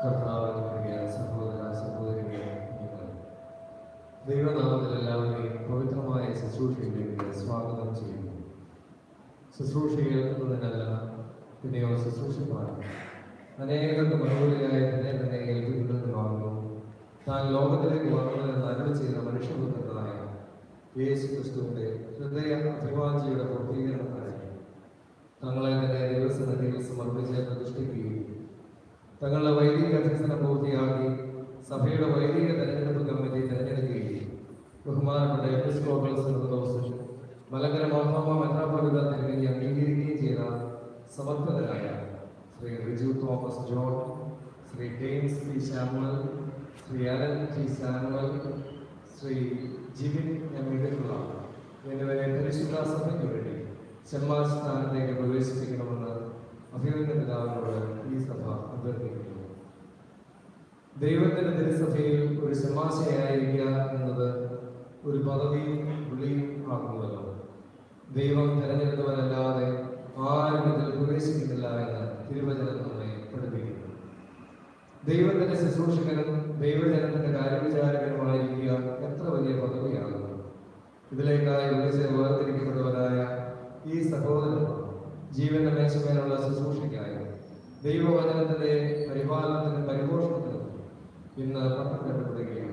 കർത്താവിനെ സഹോദര സഹോദരികളെ നിങ്ങൾ ദൈവനാമത്തിൽ എല്ലാവരെയും പവിത്രമായ ശുശ്രൂഷയിലേക്ക് സ്വാഗതം ചെയ്യുന്നു ശുശ്രൂഷ കേൾക്കുന്നതിനല്ല പിന്നെയോ ശുശ്രൂഷമാണ് അനേകർക്ക് മറുപടിയായി തന്നെ തന്നെ ഏൽപ്പിക്കുന്നതിനുമാകുന്നു താൻ ലോകത്തിലേക്ക് വന്നതെന്ന് അരുളി ചെയ്ത മനുഷ്യപുത്രനായ യേശു ക്രിസ്തുവിന്റെ ഹൃദയ അഭിവാഞ്ചിയുടെ പൂർത്തീകരണത്തിനായി തങ്ങളെ തന്നെ ദൈവസന്നിധിയിൽ സമർപ്പിച്ച് പ്രതിഷ്ഠിക്കുകയും തങ്ങളുടെ വൈദിക അഭ്യസനം പൂർത്തിയാക്കി സഭയുടെ വൈദിക തെരഞ്ഞെടുപ്പ് കമ്മിറ്റി തെരഞ്ഞെടുക്കുകയും ബഹുമാനപ്പെട്ട എപ്പിസ്കോപ്പൽ സിനോദോസും മലങ്കര മാർത്തോമ മെത്രാപ്പൊലിത തിരുമേനി അംഗീകരിക്കുകയും ചെയ്ത സമർത്ഥരായ Shri Riju Thomas John Shri James P Samuel Shri Alan T Samuel Shri Jibin M ഇടക്കുള്ള എന്നിവരെ പരിശുദ്ധ സഭയ്ക്ക് വേണ്ടി ചെമ്മാ സ്ഥാനത്തേക്ക് പ്രവേശിപ്പിക്കണമെന്ന് അഭിനന്ദ പിതാവിനോട് ഈ സഭ അഭ്യർത്ഥിക്കുന്നു ദൈവത്തിന്റെ തിരുസഭയിൽ ഒരു ശമാശയായിരിക്കുക എന്നത് ഒരു പദവിയും വിളിയും ആകുന്നല്ലോ ദൈവം തെരഞ്ഞെടുത്തവരല്ലാതെ ആരും ഇതിൽ പ്രവേശിക്കുന്നില്ല എന്ന് തിരുവചനം നമ്മെ പഠിപ്പിക്കുന്നു ദൈവത്തിന്റെ ശുശ്രൂഷകനും ദൈവജനത്തിന്റെ കാര്യവിചാരകനുമായിരിക്കുക എത്ര വലിയ പദവിയാകുന്നു ഇതിലേക്കായി വിളിച്ച് വേർതിരിക്കപ്പെട്ടവരായ ഈ സഹോദരന്മാർ ജീവന്റെ മേശമേലുള്ള ശുശ്രൂഷയ്ക്കായി ദൈവവചനത്തിന്റെ പരിപാലനത്തിനും പരിപോഷണത്തിനും ഇന്ന് പട്ടപ്പെടപ്പെടുകയാണ്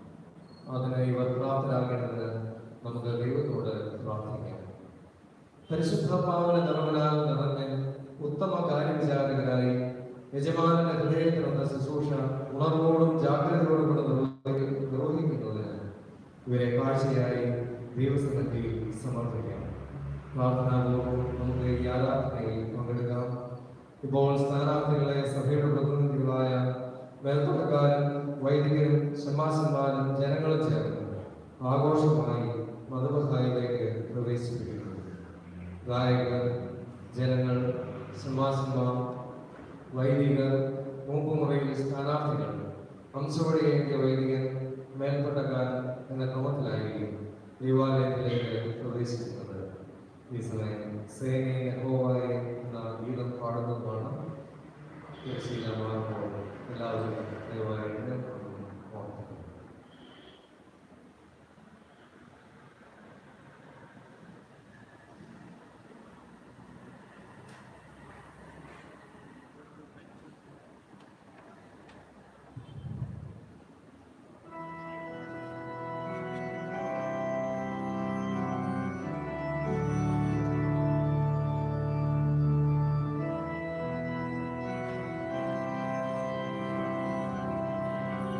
അതിന് ഇവർ പ്രാപ്തരാകേണ്ടത് നമുക്ക് ദൈവത്തോട് പ്രാർത്ഥിക്കാം പരിശുദ്ധാത്മാവിന്റെ നിറവിനാൽ നിറഞ്ഞ് ഉത്തമ കാര്യവിചാരകരായി യജമാനന്റെ ഹൃദയത്തിലുള്ള ശുശ്രൂഷ ഉണർവോടും ജാഗ്രതയോടും കൂടെ നിർവഹി- നിർവഹിക്കുന്നതിന് ഇവരെ കാഴ്ചയായി ദൈവസന്നിധിയിൽ സമർപ്പിക്കാം പ്രാർത്ഥനാപൂർവ്വം നമുക്ക് ഈ ആരാധനയിൽ പങ്കെടുക്കാം ഇപ്പോൾ സ്ഥാനാർത്ഥികളെ സഭയുടെ പ്രതിനിധികളായ മേൽപ്പട്ടക്കാരും വൈദികരും ശമാശന്മാരും ജനങ്ങളും ചേർന്ന് ആഘോഷമായി മതബഹായിലേക്ക് പ്രവേശിപ്പിക്കുന്നു ഗായകർ ജനങ്ങൾ ശമാശന്മാർ വൈദികർ മൂപ്പുമുറയിൽ സ്ഥാനാർത്ഥികൾ അംശവടിയേറ്റിയ വൈദികൻ മേൽപ്പട്ടക്കാരൻ എന്ന ക്രമത്തിലായിരിക്കും ദൈവാലയത്തിലേക്ക് പ്രവേശിക്കുന്നത് ഈ സമയം സേനയെ യഹോവയെ എന്ന ഗീതം പാടുന്നതുമാണ് തിരശ്ശീലമാകുമ്പോൾ എല്ലാവരും ദയവായി എഴുന്നേൽക്കണം. ഓർക്കണം. ും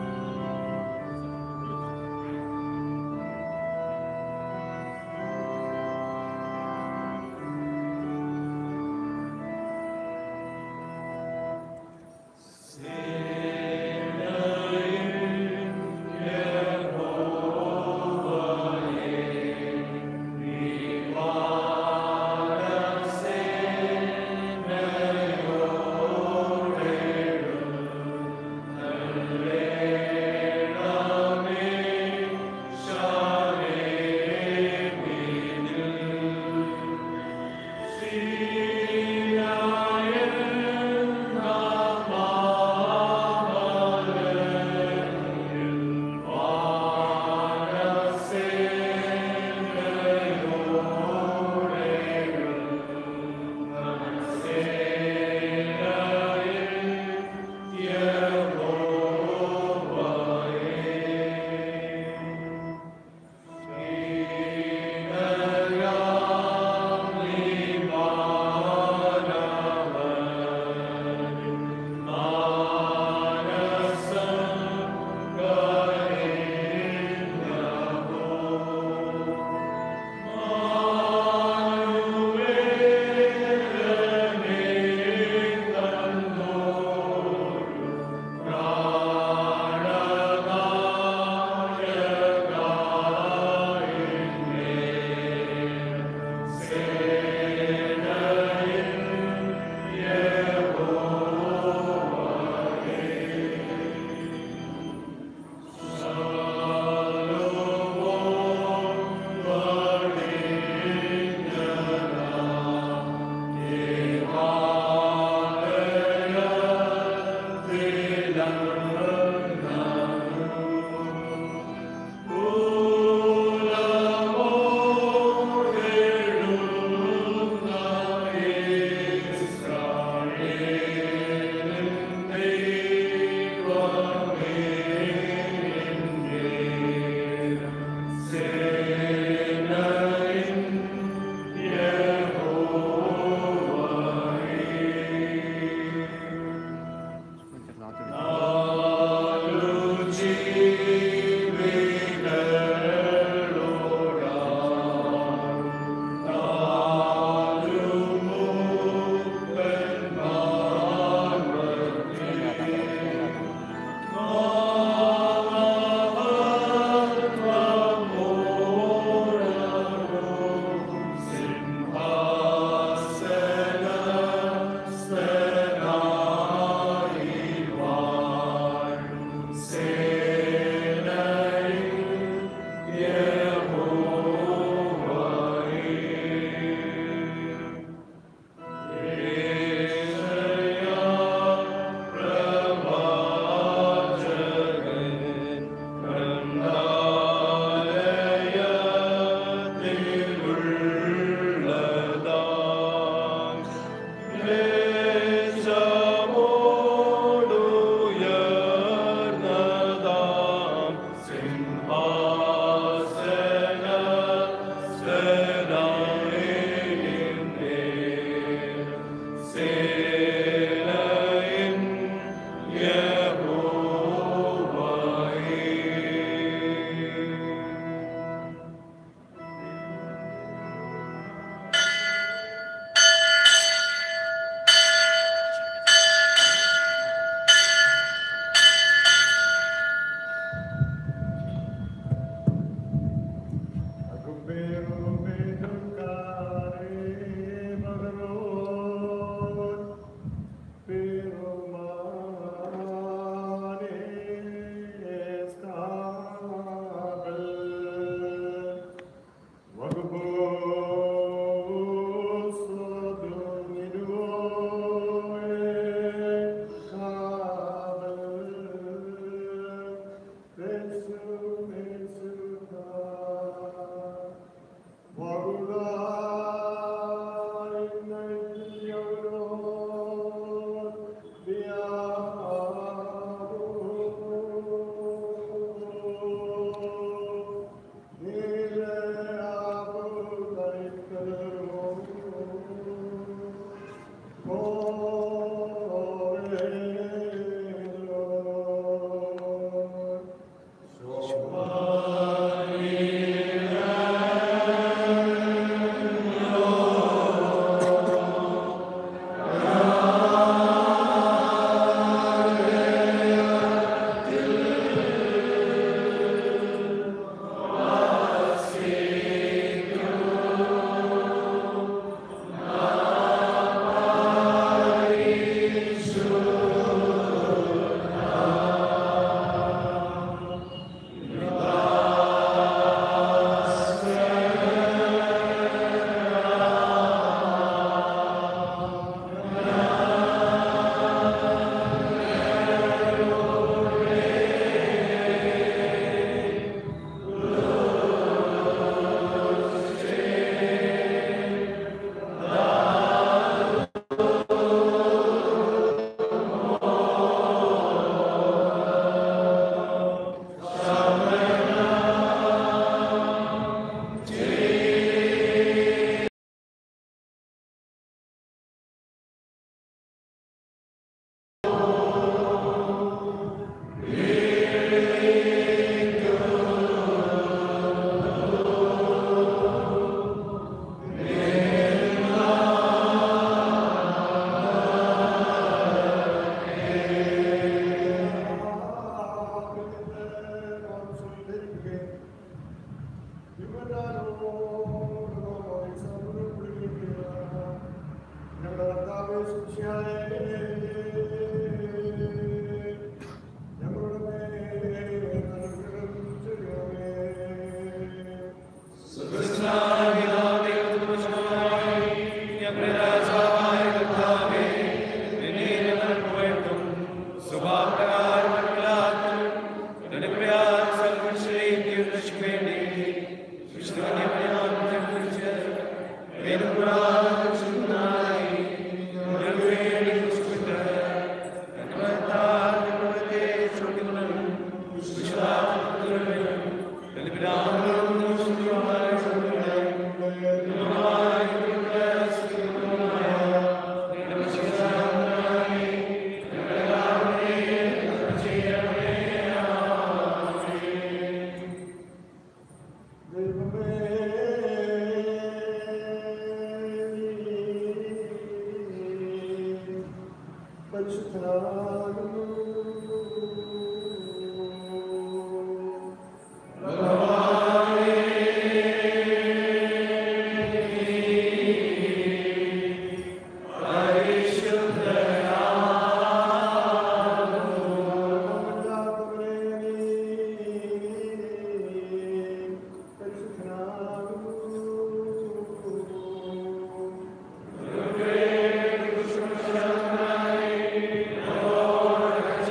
ും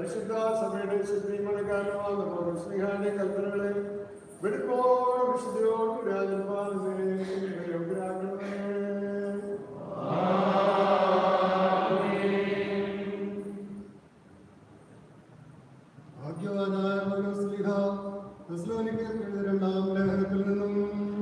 പരിശുദ്ധ സഭയുടെ ശുദ്ധി മണക്കാരമാകുന്ന സ്നേഹാന്റെ കൽപ്പനകളെ വെടുപ്പോടും വിശുദ്ധിയോടും രാജന്മാരുടെ യോഗ്യരാക്കണമേ ഭാഗ്യവാനായ പൗലോസ്ലീഹ തെസ്സലോനിക്കർക്ക് എഴുതിയ രണ്ടാം ലേഖനത്തിൽ നിന്നും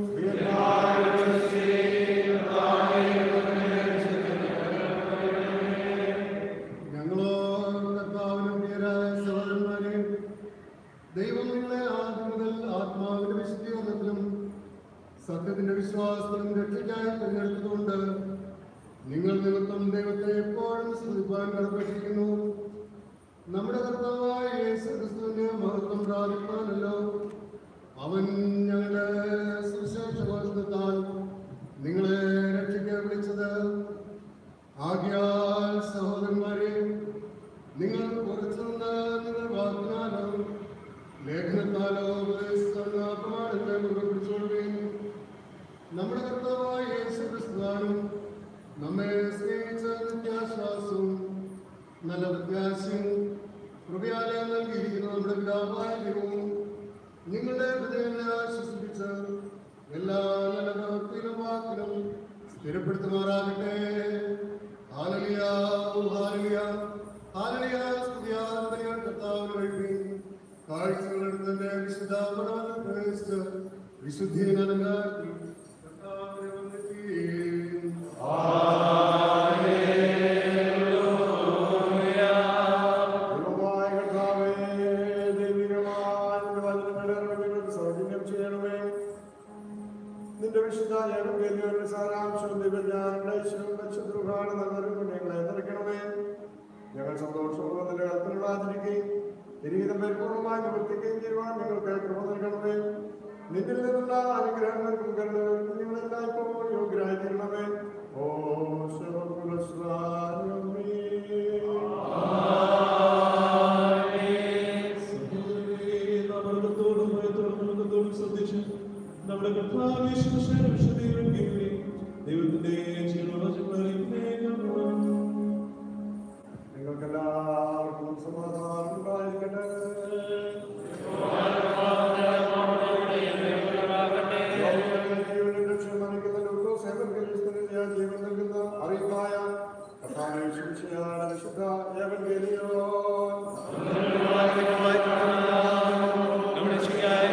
ഞങ്ങളോ കർത്താവിനും പ്രിയരായ സഹോദരന്മാരെ ദൈവം നിങ്ങളെ ആദ്യം മുതൽ ആത്മാവിന്റെ വിശുദ്ധീകരണത്തിലും സത്യത്തിന്റെ വിശ്വാസത്തിലും രക്ഷയ്ക്കായി തിരഞ്ഞെടുത്തതുകൊണ്ട് നിങ്ങൾ നിമിത്തം ദൈവത്തെ എപ്പോഴും സ്തുതിപ്പാൻ കടപ്പെട്ടിരിക്കുന്നു നമ്മുടെ കർത്താവായ യേശു ക്രിസ്തുവിന്റെ മഹത്വം പ്രാപിക്കാനല്ലോ അവൻ ഞങ്ങളുടെ സുവിശേഷഘോഷത്താൽ നിങ്ങളെ രക്ഷിക്കാൻ വിളിച്ചത് ആകയാൽ സഹോദരന്മാരെ നിങ്ങൾ കുറച്ചു നിന്ന് നിങ്ങൾ വാക്കിനാലോ ലേഖനത്താലോ ഉപദേശിക്കുന്ന പ്രമാണത്തെ മുറുകെ പിടിച്ചുകൊള്ളുകയും നമ്മുടെ കർത്താവായ യേശു ക്രിസ്തുവാനും നമ്മെ സ്നേഹിച്ച നിത്യാശ്വാസവും നല്ല പ്രത്യാശയും കൃപയാലെ നൽകിയിരിക്കുന്ന നമ്മുടെ പിതാവായ ദൈവവും നിങ്ങളുടെ ഹൃദയങ്ങളെ ആശ്വസിപ്പിച്ച് എല്ലാ നല്ല പ്രവൃത്തിയിലും വാക്കിലും സ്ഥിരപ്പെടുത്തുമാറാകട്ടെ ഹാലലിയ ഹാലലിയ ഹാലലിയ സ്തുതിയാന്തരികൾ കർത്താവിന് വഴി കാഴ്ചകളെടുത്തതിന്റെ വിശുദ്ധ മണവത്തിൽ പ്രവേശിച്ച് വിശുദ്ധീനലങ്കാരത്തിൽ കർത്താവിനെ വന്ദിക്കുകയും ദൈവമായ കർത്താവേ, ദൈവികമായ നിന്റെ വചനങ്ങളെ ഞങ്ങൾക്ക് സൗജന്യം ചെയ്യണമേ. നിന്റെ വിശുദ്ധ ഏകവേദിയുടെ സാരാംശവും ദിവ്യജ്ഞാനങ്ങളുടെ ഐശ്വര്യവും പരിശുദ്ധരുമാണ് നല്ലൊരു പുണ്യങ്ങളെ നിറയ്ക്കണമേ ഞങ്ങൾ സന്തോഷപൂർവ്വം നിന്റെ കൽപ്പനകൾ ആചരിക്കുകയും തിരികെ പരിപൂർണമായി നിവർത്തിക്കുകയും ചെയ്യുവാൻ ഞങ്ങൾക്ക് കൃപ നൽകണമേ നിന്നിൽ നിന്നുള്ള അനുഗ്രഹങ്ങൾക്കും കരുണകൾക്കും നിങ്ങൾ എല്ലായ്പ്പോഴും യോഗ്യരായി തീരണമേ ഓ ശുഭകുലസ്വാമി അമൃതത്തോടും ഭയത്തോടും അമൃതത്തോടും ശ്രദ്ധിച്ച് നമ്മുടെ കർത്താവേശ്വര വിശുദ്ധിയും ദൈവത്തിന്റെ ജീവവചനങ്ങളെ നിങ്ങൾക്കെല്ലാവർക്കും സമാധാനം ഉണ്ടായിരിക്കട്ടെ ജീവനും രക്ഷയും നൽകുന്ന ലൂക്കോസ് ഏവൻഗേലിസ്തനിലെ ജീവൻ നൽകുന്ന അറിവായ കർത്താവേ ശിംശിയായ വിശുദ്ധ ഏവൻഗേലിയോൻ നമ്മുടെ ശരിയായ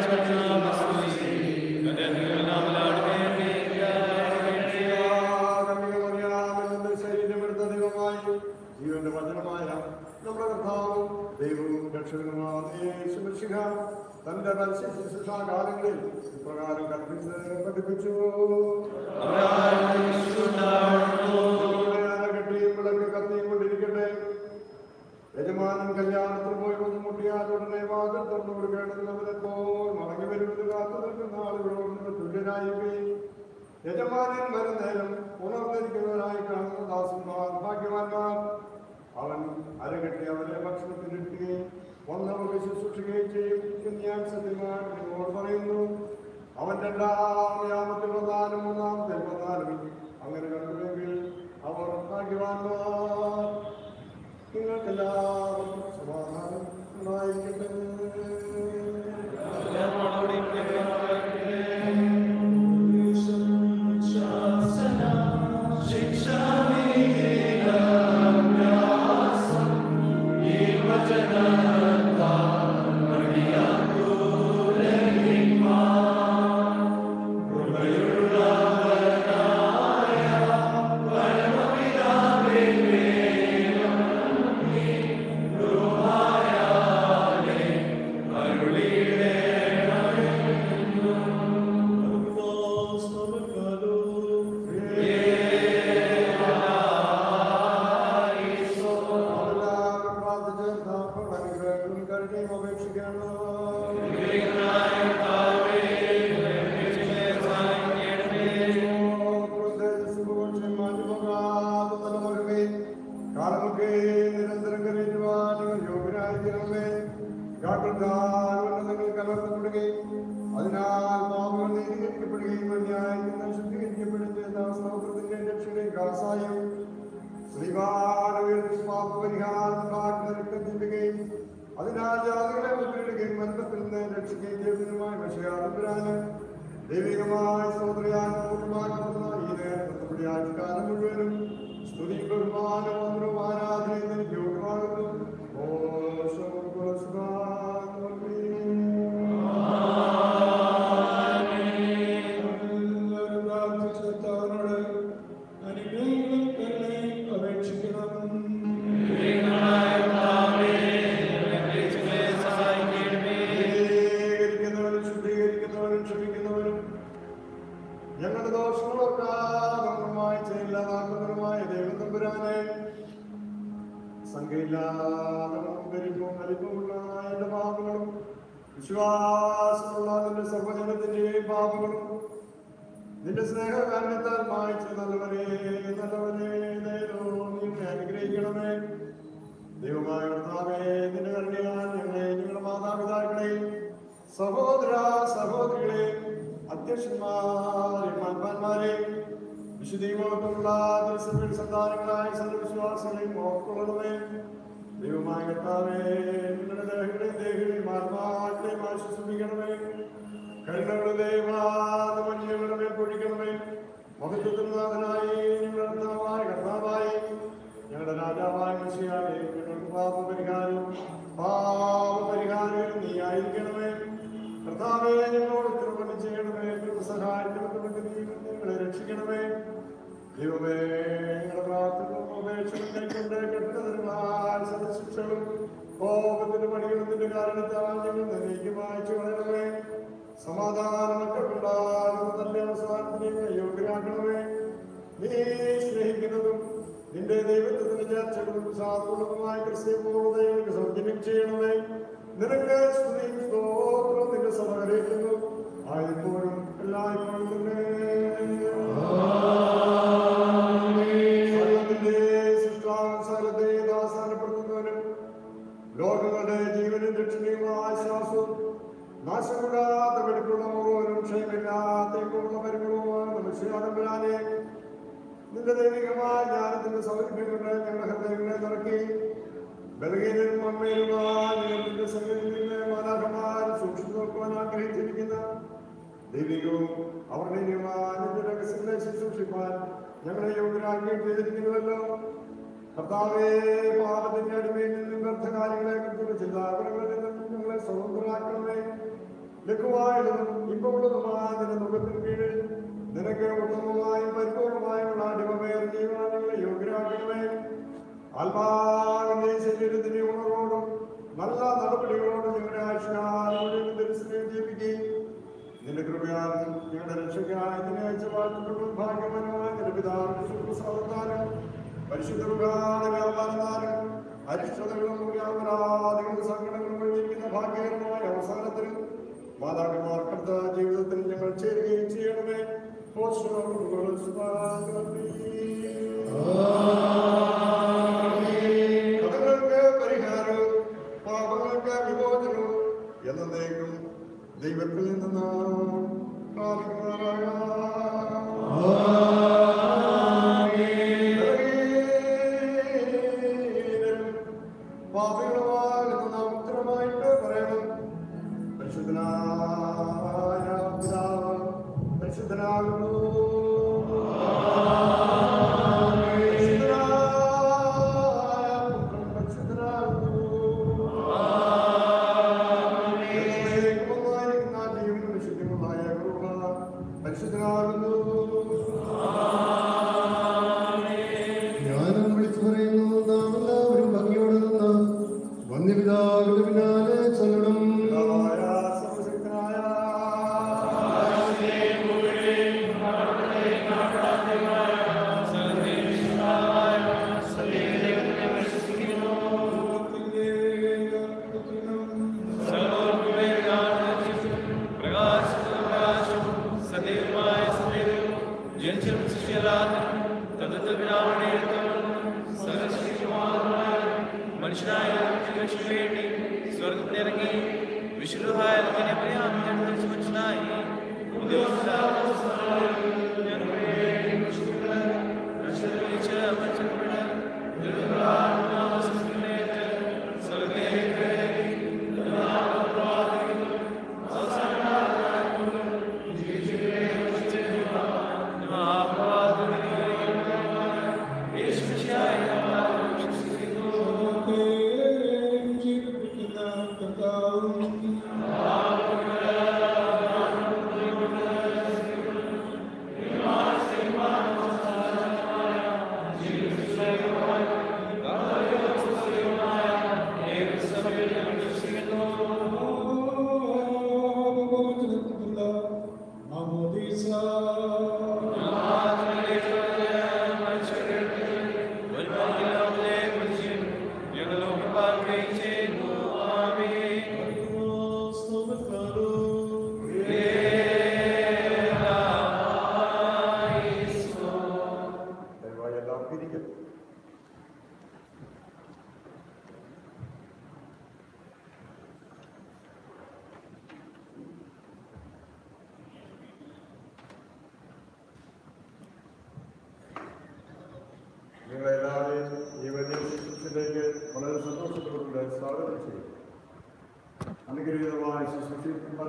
കന്യകമറിയാമെന്ന ശരീരമെടുത്ത ദൈവമായി ജീവന്റെ വചനമായ നമ്മുടെ കർത്താവും ദൈവവും രക്ഷകനുമായ യേശുമിശിഹ തന്റെ പരസ്യ ശുശ്രൂഷാകാലങ്ങളിൽ ഇപ്രകാരം കൽപ്പിച്ച് പഠിപ്പിച്ചു കെട്ടിയും വിളക്ക് കത്തിയും കൊണ്ടിരിക്കട്ടെ യജമാനൻ കല്യാണത്തിൽ പോയി വന്ന് മുട്ടിയാൽ ഉടനെ വാതിൽ തുറന്നു കൊടുക്കേണ്ടതിന് അവനെപ്പോൾ മടങ്ങി വരുമെന്ന് കാത്തു നിൽക്കുന്ന ആളുകളോട് തുല്യനായിരിക്കുകയും യജമാനൻ വരുന്നേരം ഉണർന്നിരിക്കുന്നവരായി കാണുന്ന ദാസന്മാർ ഭാഗ്യവാന്മാർ അവൻ അരകെട്ടി അവരെ ഭക്ഷണത്തിലിട്ടുകയും വന്നവർക്ക് ശുശ്രൂഷിക്കുകയും ചെയ്യും എന്ന് ഞാൻ സത്യമായി നിങ്ങളോട് പറയുന്നു അവൻ രണ്ടാം യാമത്തിൽ വന്നാലും മൂന്നാമത്തിൽ വന്നാലും അങ്ങനെ കണ്ടുവെങ്കിൽ അവർ ഭാഗ്യവാന്മാർ നിങ്ങൾക്കെല്ലാവർക്കും സമാധാനം ഉണ്ടായിരിക്കട്ടെ എല്ലാവരും പ്രാർത്ഥിച്ച് താങ്കൾ അനുഗ്രഹങ്ങളും കരുണയും അപേക്ഷിക്കണം കാലമൊക്കെ നിരന്തരം കരയുവാൻ നിങ്ങൾ യോഗ്യരായിരിക്കണമേ നിങ്ങൾ കലർത്തപ്പെടുകയും അതിനാൽ പാപങ്ങൾ നീതീകരിക്കപ്പെടുകയും അന്യായത്തിൽ ശുദ്ധീകരിക്കപ്പെടുന്ന ദാസനോത്രത്തിന്റെ രക്ഷയുടെ കാസായും ശ്രീകാലപരിഹാരം രക്തത്തിന്റെയും അതിനാൽ ജാതികളെ മുദ്രയിടുകയും മരണത്തിൽ നിന്ന് രക്ഷിക്കുകയും ചെയ്തതിനുമായി വിഷയാതമ്പുരാന് ദൈവികമായ സഹോദരിയാൻ പൂർണ്ണമാകുന്ന ഈ നേരത്തെ നമ്മുടെ ആഴ്ചക്കാലം മുഴുവനും സ്തുതി ബഹുമാനം വന്ദനവും ആരാധനയും എനിക്ക് യോഗ്യമാകുന്നു ഓ എല്ലാവരും പ്രാർത്ഥിച്ച് കർത്താവിനോട് അനുഗ്രഹങ്ങളും കരുണയും അപേക്ഷിക്കണം ശുദ്ധീകരിക്കുന്നവനും ശുദ്ധീകരിക്കുന്നവനും ക്ഷമിക്കുന്നവനും ഞങ്ങളുടെ ദോഷങ്ങളൊക്കെ ചെയ്യില്ലാതാക്കുന്നവരുമായ ദൈവം തമ്പുരാനെ സംഖ്യയില്ലാതെ വലിപ്പവും വലിപ്പമുള്ള എന്റെ പാപങ്ങളും വിശ്വാസമുള്ള നിന്റെ സർവജനത്തിന്റെയും പാപങ്ങളും നിന്റെ സ്നേഹകാരണത്താൽ മായിച്ച നല്ലവരെ നല്ലവരെ നേരോ നിന്നെ അനുഗ്രഹിക്കണമേ ദൈവമായ കർത്താവേ നിന്റെ കരുണയാൽ ഞങ്ങളെ ഞങ്ങളുടെ മാതാപിതാക്കളെയും സഹോദര സഹോദരികളെ അധ്യക്ഷന്മാരെ മാന്മാന്മാരെയും വിശുദ്ധീകരണത്തിലുള്ള ദർശന സന്താനങ്ങളായ സർവവിശ്വാസികളെയും ഓർക്കൊള്ളണമേ ദൈവമായ കർത്താവേ നിങ്ങളുടെ ദേഹികളെയും ദേഹികളെയും ആത്മാക്കളെയും ആശ്വസിപ്പിക്കണമേ കരുണകളുടെ ദൈവങ്ങളുടെ മേൽ പൊഴിക്കണമേ മഹത്വത്തിനാഥനായി ഞങ്ങളുടെ കർത്താവായ കർത്താവായി ഞങ്ങളുടെ രാജാവായ മനുഷ്യാവേ ഞങ്ങൾക്ക് പാപപരിഹാരവും പാപപരിഹാരവും നീ ആയിരിക്കണമേ കർത്താവേ ഞങ്ങളോട് കൃപണി ചെയ്യണമേ സഹായിക്കണമെന്ന് നീ ഞങ്ങളെ രക്ഷിക്കണമേ ദൈവമേ ഞങ്ങളുടെ പ്രാർത്ഥനകളും അപേക്ഷകളും കൈക്കൊണ്ട് കെട്ടതിരുമാൽ സദശിക്ഷകളും കോപത്തിന്റെ പണികളും നിന്റെ കാരണത്താൽ ഞങ്ങൾ നീക്കി വായിച്ചു കളയണമേ സമാധാനമൊക്കെ ഉണ്ടാകുന്ന നല്ല അവസാനത്തിന് യോഗ്യരാക്കണമേ നീ സ്നേഹിക്കുന്നതും നിന്റെ ദൈവത്തിന്റെ ചർച്ചകളും സാധുവുമായ ക്രിസ്ത്യങ്ങൾക്ക് സൗജന്യം ചെയ്യണമേ നിനക്ക് സ്തുതിയും സ്തോത്രവും നിന്റെ സഹകരിക്കുന്നു ആയപ്പോഴും എല്ലായ്പ്പോഴും തന്നെ സർവ്വത്തിന്റെ സൃഷ്ടാവും സകലത്തെ ദാസാനപ്പെടുത്തുന്നവനും ലോകങ്ങളുടെ ജീവനും രക്ഷണയുമായ ആശ്വാസവും നാശമില്ലാത്ത വെടിപ്പുള്ള മുഴുവനും ക്ഷയമില്ലാത്ത എങ്ങുമുള്ള മരുങ്ങളുമാണ് മനുഷ്യാതമ്പരാനെ നിന്റെ ദൈവികമായ ജ്ഞാനത്തിന്റെ സൗകര്യം കൊണ്ട് ഞങ്ങളുടെ ഹൃദയങ്ങളെ നിറക്കി ബലഹീനരും അമ്മയിലുമായ നിന്റെ സന്നിധിയിൽ നിന്ന് മാലാഖമാർ സൂക്ഷിച്ചു നോക്കുവാൻ ആഗ്രഹിച്ചിരിക്കുന്ന ദൈവികവും അവർണ്ണീയമായ നിന്റെ രഹസ്യങ്ങളെ ശുശ്രൂഷിപ്പാൻ ഞങ്ങളെ യോഗ്യരാക്കുകയും ചെയ്തിരിക്കുന്നുവല്ലോ കർത്താവേ പാപത്തിന്റെ അടിമയിൽ നിന്നും വ്യർത്ഥകാര്യങ്ങളെ കുറിച്ചുള്ള ചിന്താപനങ്ങളിൽ നിന്നും ഞങ്ങളെ സ്വതന്ത്രരാക്കണമേ ലഘുവായതും ഇമ്പമുള്ളതുമായ നിന്റെ മുഖത്തിന് കീഴിൽ നിനക്ക് ഉത്തമമായും പരിപൂർണമായുള്ള അടിമപേർ ചെയ്യുവാൻ ഞങ്ങളെ യോഗ്യരാക്കണമേ ആത്മാവിന്റെ ശരീരത്തിന്റെ ഉണർവോടും നല്ല നടപടികളോടും ഞങ്ങളുടെ ആയുഷ്കാലോടും ദരിശനം ജീവിക്കുകയും നിന്റെ കൃപയാൽ ഞങ്ങളുടെ രക്ഷയ്ക്കായി നിന്നെ അയച്ച വാഴ്ത്തപ്പെടും ഭാഗ്യവാനുമായ നിന്റെ പിതാവിന്റെ സൗന്ദര്യം പരിശുദ്ധ വ്യാപാരനാരും അരിഷ്ടതകളും വ്യാപരാധികളും സങ്കടങ്ങളും ഒഴിഞ്ഞിരിക്കുന്ന ഭാഗ്യകരമായ അവസാനത്തിലും മാതാപിതാക്കൾക്ക് ജീവിതത്തിൽ ഞങ്ങൾ ചേരുകയും ചെയ്യണമേ കഥകൾക്ക് പരിഹാരവും പാപങ്ങൾക്ക് വിമോചനവും എന്നേക്കും ദൈവത്തിൽ നിന്ന് നാം പാപികളുമാകുന്ന നാം ഉത്തരമായിട്ട് പറയണം പരിശുദ്ധനായ പിതാവ് പരിശുദ്ധനാകുന്നു പരിശുദ്ധനായ പുത്രൻ പരിശുദ്ധനാകുന്നു ദൈവമായിരിക്കുന്ന ജീവനും വിശുദ്ധിയുമായ കൃപ പരിശുദ്ധനാകുന്നു ജ്ഞാനം വിളിച്ചു പറയുന്നു നാം എല്ലാവരും ഭംഗിയോടെ നിന്ന് വന്യപിതാവിന്റെ പിന്നാലെ ചൊല്ലണം പിതാവായ സർവശക്തനായ മനുഷ്യനായ വേണ്ടി സ്വർഗത്തിലിറങ്ങി വിശുദ്ധമായ മനുഷ്യനായി ഞങ്ങളെ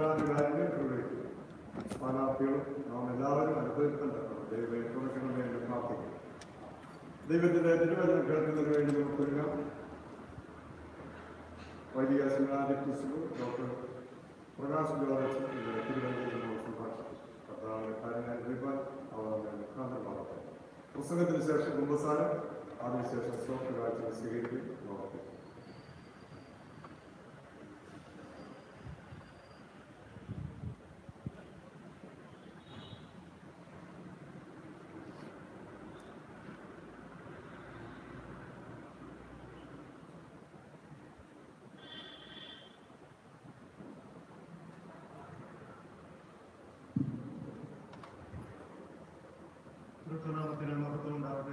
അടിസ്ഥാന കാര്യങ്ങൾ നിർവഹിക്കും സ്ഥാനാർത്ഥികളും നാം എല്ലാവരും അനുഭവിക്കേണ്ടതാണ് ദൈവം തുറക്കണമെന്ന് എന്ന് പ്രാർത്ഥിക്കും ദൈവത്തിന്റെ തിരുവചനം കേൾക്കുന്നതിന് വേണ്ടി നമുക്ക് ഒരുങ്ങാം വൈദിക സെമിനാരിറ്റിസ് ഡോക്ടർ പ്രകാശ് ജോർജ് ഇവിടെ തിരുവനന്തപുരത്ത് നമ്മൾ സംഭാഷിച്ചു കർത്താവിന്റെ കാര്യങ്ങൾ അറിയിപ്പാൻ അവർ മുഖാന്തരമാകട്ടെ പുസ്തകത്തിന് ശേഷം കുമ്പസാരം അതിനുശേഷം സോപ്പ് കാഴ്ച സ്വീകരിക്കും നോക്കും കൃത്യനാമത്തിന് മഹത്വം ഉണ്ടാവട്ടെ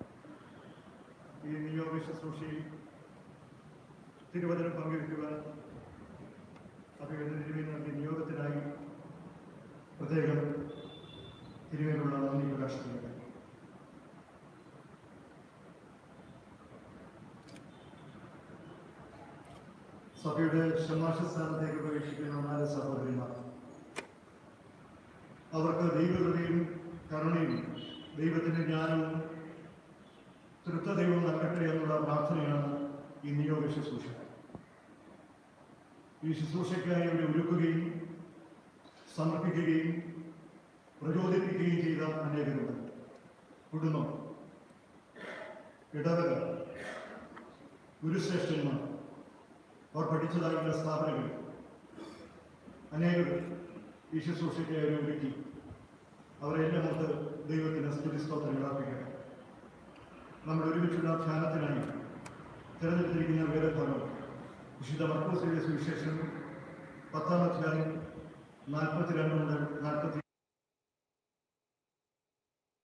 ഈ നിയോഗ ശുശ്രൂഷയിൽ തിരുവചനം പങ്കുവയ്ക്കുവാൻ അവയുടെ തിരുവേനുള്ള നിയോഗത്തിനായി പ്രത്യേകം തിരുവേനുള്ള നന്ദി പ്രകാശിക്കുന്നത് സഭയുടെ ഷമാഷ സ്ഥാനത്തേക്ക് പ്രവേശിക്കുന്ന നാല് സഹോദരിമാർ അവർക്ക് ദൈവകൃപയും കരുണയും ദൈവത്തിന്റെ ജ്ഞാനവും തൃത്വദൈവം നൽകട്ടെ എന്നുള്ള പ്രാർത്ഥനയാണ് ഈ നിയോഗ ശുശ്രൂഷ ഈ ശുശ്രൂഷയ്ക്കായി അവരെ ഒരുക്കുകയും സമർപ്പിക്കുകയും പ്രചോദിപ്പിക്കുകയും ചെയ്ത അനേകരുണ്ട് കുടുംബം ഇടവക ഗുരുശ്രേഷ്ഠന്മാർ അവർ പഠിച്ചതായുള്ള സ്ഥാപനങ്ങൾ അനേകർ ഈ ശുശ്രൂഷയ്ക്ക് അവരെ ഒരുക്കി അവരെ എല്ലാം ഓർത്ത് ദൈവത്തിന് സ്തുതിസ്തോത്രം അർപ്പിക്കട്ടെ നമ്മൾ ഒരുമിച്ചുള്ള ധ്യാനത്തിനായി തിരഞ്ഞെടുത്തിരിക്കുന്ന വേദഭാഗം വിശുദ്ധ മർക്കോസിന്റെ സുവിശേഷം പത്താം അധ്യായം നാൽപ്പത്തിരണ്ട് മുതൽ നാൽപ്പത്തി